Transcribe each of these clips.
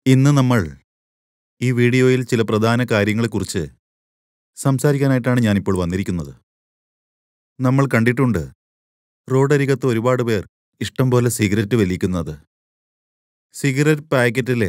ഇന്ന് നമ്മൾ ഈ വീഡിയോയിൽ ചില പ്രധാന കാര്യങ്ങളെക്കുറിച്ച് സംസാരിക്കാനായിട്ടാണ് ഞാനിപ്പോൾ വന്നിരിക്കുന്നത് നമ്മൾ കണ്ടിട്ടുണ്ട് റോഡരികത്ത് ഒരുപാട് പേർ ഇഷ്ടം പോലെ സിഗരറ്റ് വലിക്കുന്നത് സിഗരറ്റ് പാക്കറ്റിലെ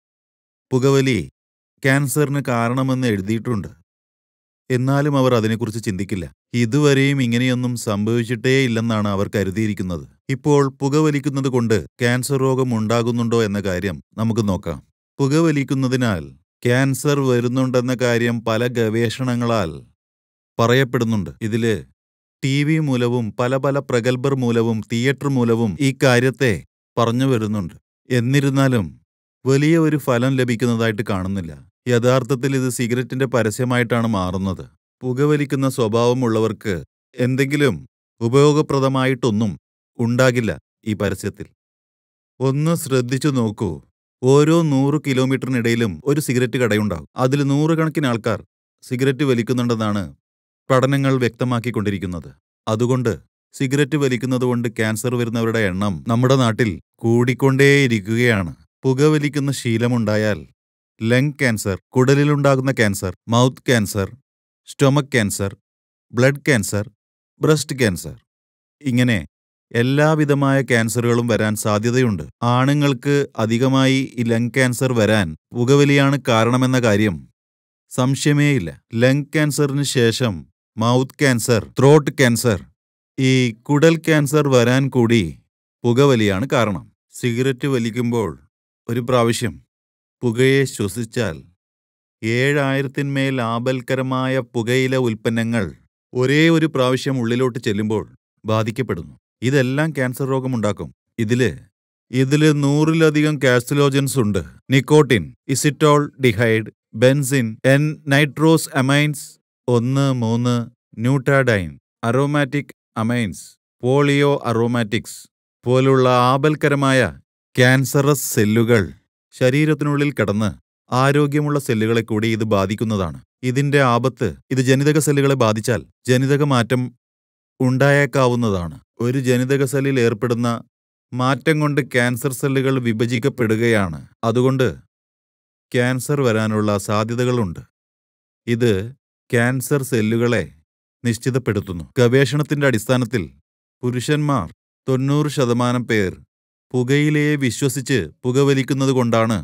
പുകവലി ക്യാൻസറിന് കാരണമെന്ന് എഴുതിയിട്ടുണ്ട് എന്നാലും അവർ അതിനെക്കുറിച്ച് ചിന്തിക്കില്ല ഇതുവരെയും ഇങ്ങനെയൊന്നും സംഭവിച്ചിട്ടേ ഇല്ലെന്നാണ് അവർ കരുതിയിരിക്കുന്നത് ഇപ്പോൾ പുകവലിക്കുന്നത് കൊണ്ട് ക്യാൻസർ രോഗം ഉണ്ടാകുന്നുണ്ടോ എന്ന കാര്യം നമുക്ക് നോക്കാം പുകവലിക്കുന്നതിനാൽ ക്യാൻസർ വരുന്നുണ്ടെന്ന കാര്യം പല ഗവേഷണങ്ങളാൽ പറയപ്പെടുന്നുണ്ട് ഇതില് ടി വി മൂലവും പല പല പ്രഗത്ഭർ മൂലവും തിയേറ്റർ മൂലവും ഈ കാര്യത്തെ പറഞ്ഞു വരുന്നുണ്ട് എന്നിരുന്നാലും വലിയ ഒരു ഫലം ലഭിക്കുന്നതായിട്ട് കാണുന്നില്ല യഥാർത്ഥത്തിൽ ഇത് സിഗരറ്റിന്റെ പരസ്യമായിട്ടാണ് മാറുന്നത് പുകവലിക്കുന്ന സ്വഭാവമുള്ളവർക്ക് എന്തെങ്കിലും ഉപയോഗപ്രദമായിട്ടൊന്നും ഉണ്ടാകില്ല ഈ പരസ്യത്തിൽ ഒന്ന് ശ്രദ്ധിച്ചു നോക്കൂ ഓരോ നൂറ് കിലോമീറ്ററിനിടയിലും ഒരു സിഗരറ്റ് കടയുണ്ടാകും അതിൽ നൂറുകണക്കിന് ആൾക്കാർ സിഗരറ്റ് വലിക്കുന്നുണ്ടെന്നാണ് പഠനങ്ങൾ വ്യക്തമാക്കിക്കൊണ്ടിരിക്കുന്നത് അതുകൊണ്ട് സിഗരറ്റ് വലിക്കുന്നതുകൊണ്ട് ക്യാൻസർ വരുന്നവരുടെ എണ്ണം നമ്മുടെ നാട്ടിൽ കൂടിക്കൊണ്ടേയിരിക്കുകയാണ് പുകവലിക്കുന്ന ശീലമുണ്ടായാൽ ലങ് ക്യാൻസർ കുടലിലുണ്ടാകുന്ന cancer mouth cancer stomach cancer blood cancer breast cancer ഇങ്ങനെ എല്ലാവിധമായ ക്യാൻസറുകളും വരാൻ സാധ്യതയുണ്ട് ആണുങ്ങൾക്ക് അധികമായി ഈ ലങ് ക്യാൻസർ വരാൻ പുകവലിയാണ് കാരണമെന്ന കാര്യം സംശയമേയില്ല ലങ് ക്യാൻസറിന് ശേഷം മൗത്ത് ക്യാൻസർ ത്രോട്ട് ക്യാൻസർ ഈ കുടൽ ക്യാൻസർ വരാൻ കൂടി പുകവലിയാണ് കാരണം സിഗരറ്റ് വലിക്കുമ്പോൾ ഒരു പ്രാവശ്യം പുകയെ ശ്വസിച്ചാൽ ഏഴായിരത്തിന്മേൽ ആപൽക്കരമായ പുകയില ഉൽപ്പന്നങ്ങൾ ഒരേ ഒരു പ്രാവശ്യം ഉള്ളിലോട്ട് ചെല്ലുമ്പോൾ ബാധിക്കപ്പെടുന്നു ഇതെല്ലാം ക്യാൻസർ രോഗമുണ്ടാക്കും ഇതില് ഇതില് നൂറിലധികം കാസ്റ്റിലോജൻസ് ഉണ്ട് nicotine acetaldehyde benzene nitrosamines ഒന്ന് മൂന്ന് butadiene aromatic amines poly aromatics പോലുള്ള ആപൽക്കരമായ ക്യാൻസറസ് സെല്ലുകൾ ശരീരത്തിനുള്ളിൽ കടന്ന് ആരോഗ്യമുള്ള സെല്ലുകളെ കൂടി ഇത് ബാധിക്കുന്നതാണ് ഇതിന്റെ ആപത്ത് ഇത് ജനിതക സെല്ലുകളെ ബാധിച്ചാൽ ജനിതക മാറ്റം ഉണ്ടായേക്കാവുന്നതാണ് ഒരു ജനിതക സെല്ലിൽ ഏർപ്പെടുന്ന മാറ്റം കൊണ്ട് ക്യാൻസർ സെല്ലുകൾ വിഭജിക്കപ്പെടുകയാണ് അതുകൊണ്ട് ക്യാൻസർ വരാനുള്ള സാധ്യതകളുണ്ട് ഇത് ക്യാൻസർ സെല്ലുകളെ നിശ്ചിതപ്പെടുത്തുന്നു ഗവേഷണത്തിന്റെ അടിസ്ഥാനത്തിൽ പുരുഷന്മാർ തൊണ്ണൂറ് ശതമാനം പേർ പുകയിലയെ വിശ്വസിച്ച് പുകവലിക്കുന്നത് കൊണ്ടാണ്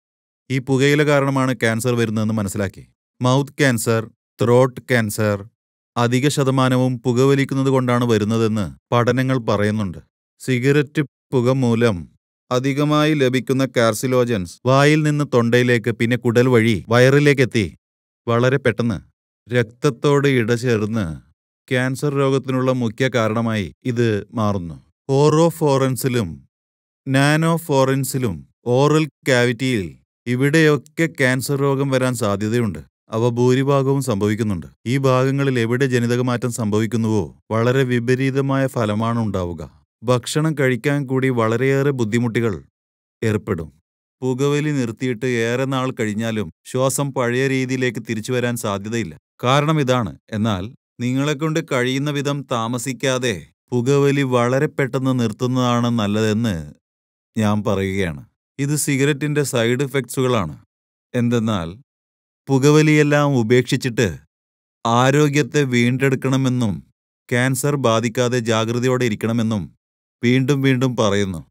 ഈ പുകയില കാരണമാണ് ക്യാൻസർ വരുന്നതെന്ന് മനസ്സിലാക്കി മൗത്ത് ക്യാൻസർ ത്രോട്ട് ക്യാൻസർ അധിക ശതമാനവും പുകവലിക്കുന്നത് കൊണ്ടാണ് വരുന്നതെന്ന് പഠനങ്ങൾ പറയുന്നുണ്ട് സിഗരറ്റ് പുക മൂലം അധികമായി ലഭിക്കുന്ന കാർസിലോജൻസ് വായിൽ നിന്ന് തൊണ്ടയിലേക്ക് പിന്നെ കുടൽ വഴി വയറിലേക്കെത്തി വളരെ പെട്ടെന്ന് രക്തത്തോട് ഇടചേർന്ന് ക്യാൻസർ രോഗത്തിനുള്ള മുഖ്യ കാരണമായി ഇത് മാറുന്നു ഓറോഫോറൻസിലും നാനോഫോറൻസിലും ഓറൽ കാവിറ്റിയിൽ ഇവിടെയൊക്കെ ക്യാൻസർ രോഗം വരാൻ സാധ്യതയുണ്ട് അവ ഭൂരിഭാഗവും സംഭവിക്കുന്നുണ്ട് ഈ ഭാഗങ്ങളിൽ എവിടെ ജനിതകമാറ്റം സംഭവിക്കുന്നുവോ വളരെ വിപരീതമായ ഫലമാണ് ഉണ്ടാവുക ഭക്ഷണം കഴിക്കാൻ കൂടി വളരെയേറെ ബുദ്ധിമുട്ടുകൾ ഏർപ്പെടും പുകവലി നിർത്തിയിട്ട് ഏറെ നാൾ കഴിഞ്ഞാലും ശ്വാസം പഴയ രീതിയിലേക്ക് തിരിച്ചു വരാൻ സാധ്യതയില്ല കാരണം ഇതാണ് എന്നാൽ നിങ്ങളെക്കൊണ്ട് കഴിയുന്ന വിധം താമസിക്കാതെ പുകവലി വളരെ പെട്ടെന്ന് നിർത്തുന്നതാണ് നല്ലതെന്ന് ഞാൻ പറയുകയാണ് ഇത് സിഗരറ്റിന്റെ സൈഡ് ഇഫക്ട്സുകളാണ് എന്തെന്നാൽ പുകവലിയെല്ലാം ഉപേക്ഷിച്ചിട്ട് ആരോഗ്യത്തെ വീണ്ടെടുക്കണമെന്നും ക്യാൻസർ ബാധിക്കാതെ ജാഗ്രതയോടെ ഇരിക്കണമെന്നും വീണ്ടും വീണ്ടും പറയുന്നു